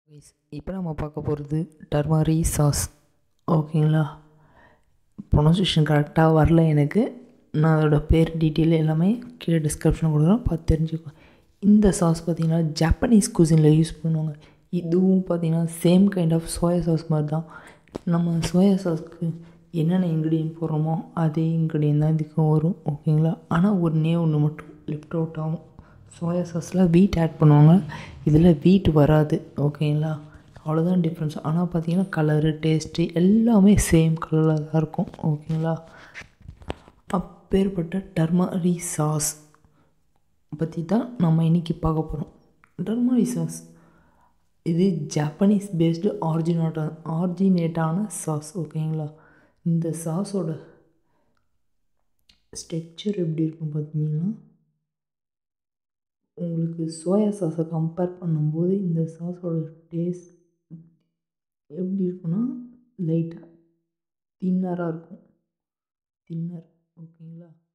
இப்போ நம்ம பார்க்க போகிறது டர்மரி சாஸ் ஓகேங்களா ப்ரொனன்சியேஷன் கரெக்டாக வரல எனக்கு நான் அதோடய பேர் டீட்டெயில் எல்லாமே கீழே டிஸ்கிரிப்ஷனில் கொடுக்குறேன் பார்த்து தெரிஞ்சுக்கோ இந்த சாஸ் பார்த்திங்கன்னா ஜப்பனீஸ் குசினில் யூஸ் பண்ணுவாங்க இதுவும் பார்த்திங்கன்னா same kind of soya sauce மாதிரி தான் நம்ம சோயா சாஸ்க்கு என்னென்ன இன்க்ரீடியன்ட் போடுறோமோ அதே இன்க்ரீடியன்ட் தான் இதுக்கும் வரும் ஓகேங்களா ஆனால் ஒன்றே ஒன்று மட்டும் லெஃப்ட் அவுட் ஆகும் சோயா சாஸில் வீட் ஆட் பண்ணுவாங்க இதில் வீட் வராது ஓகேங்களா அவ்வளோதான் டிஃப்ரென்ஸ் ஆனால் பார்த்தீங்கன்னா கலரு டேஸ்ட்டு எல்லாமே சேம் கலரில் தான் இருக்கும் ஓகேங்களா அப்பேற்பட்ட டர்மரி சாஸ் பற்றி தான் நம்ம இன்றைக்கி பார்க்க போகிறோம் டர்மரி சாஸ் இது ஜப்பனீஸ் பேஸ்டு ஆரிஜினேட்டா ஆரிஜினேட்டான சாஸ் ஓகேங்களா இந்த சாஸோட ஸ்ட்ரக்சர் எப்படி இருக்கும் பார்த்தீங்கன்னா உங்களுக்கு சோயா சாஸை கம்பேர் பண்ணும்போது இந்த சாஸோட டேஸ்ட் எப்படி இருக்குன்னா லைட்டாக தின்னராக இருக்கும் தின்னர் ஓகேங்களா